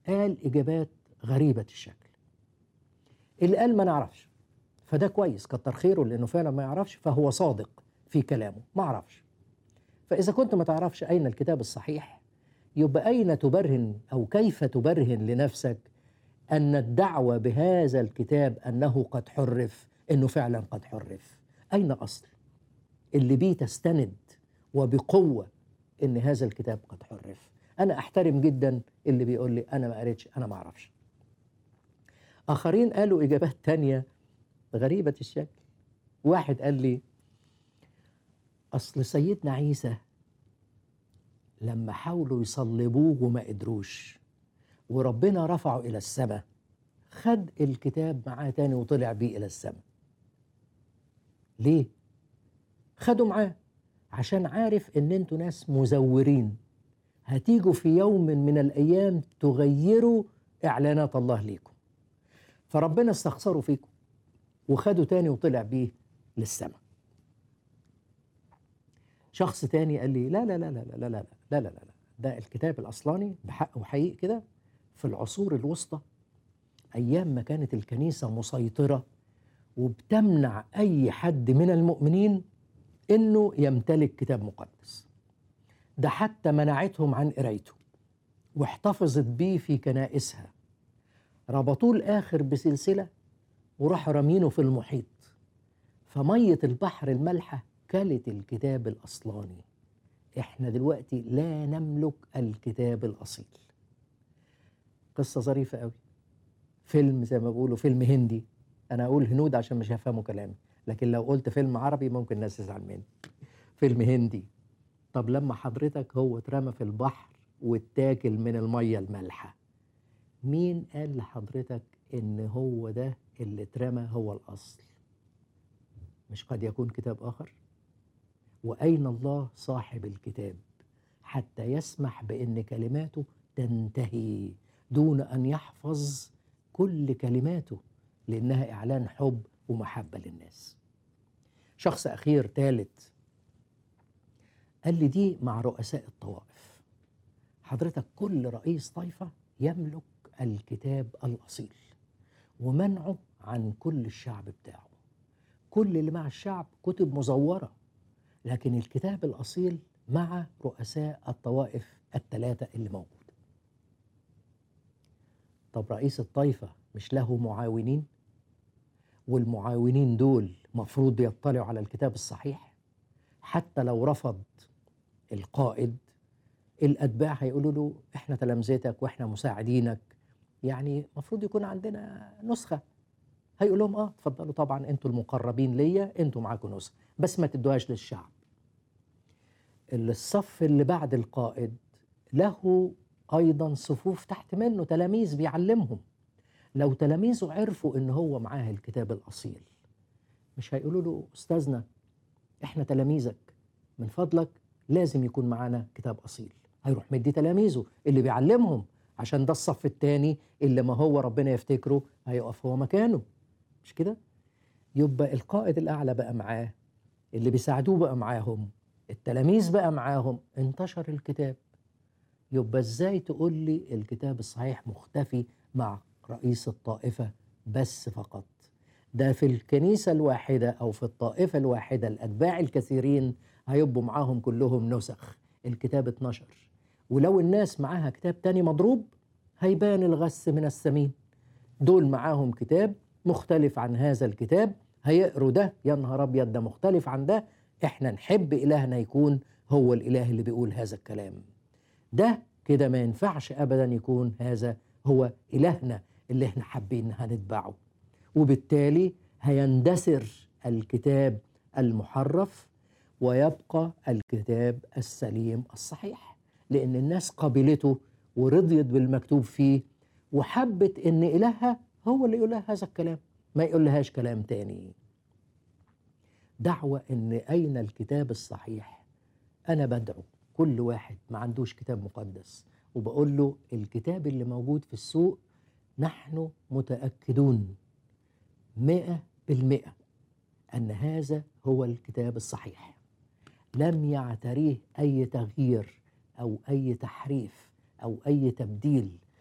قال إجابات غريبة الشكل اللي قال ما نعرفش فده كويس كتر خيره لأنه فعلا ما يعرفش فهو صادق في كلامه ما عرفش فإذا كنت ما تعرفش أين الكتاب الصحيح يبقى أين تبرهن أو كيف تبرهن لنفسك أن الدعوة بهذا الكتاب أنه قد حرف أنه فعلا قد حرف أين أصل اللي بيه تستند وبقوة أن هذا الكتاب قد حرف أنا أحترم جدا اللي بيقول لي أنا ما قريتش أنا ما أعرفش آخرين قالوا إجابات تانية غريبة الشكل واحد قال لي أصل سيدنا عيسى لما حاولوا يصلبوه وما قدروش وربنا رفعه إلى السماء خد الكتاب معاه تاني وطلع بيه إلى السماء ليه؟ خدوا معاه عشان عارف ان انتوا ناس مزورين هتيجوا في يوم من الايام تغيروا اعلانات الله ليكم فربنا استخسروا فيكم وخدوا تاني وطلع بيه للسماء شخص تاني قال لي لا لا لا لا لا لا لا لا لا لا لا ده الكتاب الأصلاني بحق وحقيقي كده في العصور الوسطى أيام ما كانت الكنيسة مسيطرة وبتمنع أي حد من المؤمنين إنه يمتلك كتاب مقدس ده حتى منعتهم عن قرايته واحتفظت بيه في كنائسها ربطوه الآخر بسلسلة وراحوا رامينه في المحيط فمية البحر المالحة كلت الكتاب الأصلاني احنا دلوقتي لا نملك الكتاب الأصيل قصة ظريفة قوي فيلم زي ما بيقولوا فيلم هندي أنا أقول هنود عشان مش هيفهموا كلامي لكن لو قلت فيلم عربي ممكن الناس تزعل مني فيلم هندي طب لما حضرتك هو اترمى في البحر واتاكل من المية المالحة مين قال لحضرتك ان هو ده اللي اترمى هو الأصل مش قد يكون كتاب آخر وأين الله صاحب الكتاب حتى يسمح بأن كلماته تنتهي دون أن يحفظ كل كلماته لأنها إعلان حب ومحبة للناس شخص أخير ثالث قال لي دي مع رؤساء الطوائف حضرتك كل رئيس طائفة يملك الكتاب الأصيل ومنعه عن كل الشعب بتاعه كل اللي مع الشعب كتب مزورة لكن الكتاب الأصيل مع رؤساء الطوائف الثلاثة اللي موجودة طب رئيس الطائفة مش له معاونين والمعاونين دول مفروض يطلعوا على الكتاب الصحيح حتى لو رفض القائد الأتباع هيقولوا له إحنا تلامذتك وإحنا مساعدينك يعني مفروض يكون عندنا نسخة هيقول لهم اه اتفضلوا طبعا انتوا المقربين ليا انتوا معاكم نسخة بس ما تدوهاش للشعب الصف اللي بعد القائد له ايضا صفوف تحت منه تلاميذ بيعلمهم لو تلاميذه عرفوا ان هو معاه الكتاب الاصيل مش هيقولوا له استاذنا احنا تلاميذك من فضلك لازم يكون معانا كتاب اصيل هيروح مدي تلاميذه اللي بيعلمهم عشان ده الصف التاني اللي ما هو ربنا يفتكره هيقف هو مكانه مش كده يبقى القائد الاعلى بقى معاه اللي بيساعدوه بقى معاهم التلاميذ بقى معاهم انتشر الكتاب يبقى ازاي تقول لي الكتاب الصحيح مختفي مع رئيس الطائفة بس فقط ده في الكنيسة الواحدة أو في الطائفة الواحدة الأتباع الكثيرين هيبقوا معاهم كلهم نسخ الكتاب 12 ولو الناس معاها كتاب تاني مضروب هيبان الغث من السمين دول معاهم كتاب مختلف عن هذا الكتاب هيقروا ده يا نهار ابيض ده مختلف عن ده احنا نحب الهنا يكون هو الاله اللي بيقول هذا الكلام ده كده ما ينفعش ابدا يكون هذا هو الهنا اللي احنا حابين هنتبعه وبالتالي هيندثر الكتاب المحرف ويبقى الكتاب السليم الصحيح لان الناس قبلته ورضيت بالمكتوب فيه وحبت ان الهها هو اللي يقول لها هذا الكلام ما يقول لهاش كلام تاني دعوة ان اين الكتاب الصحيح انا بدعو كل واحد ما عندوش كتاب مقدس وبقول له الكتاب اللي موجود في السوق نحن متأكدون مئة بالمئة أن هذا هو الكتاب الصحيح لم يعتريه أي تغيير أو أي تحريف أو أي تبديل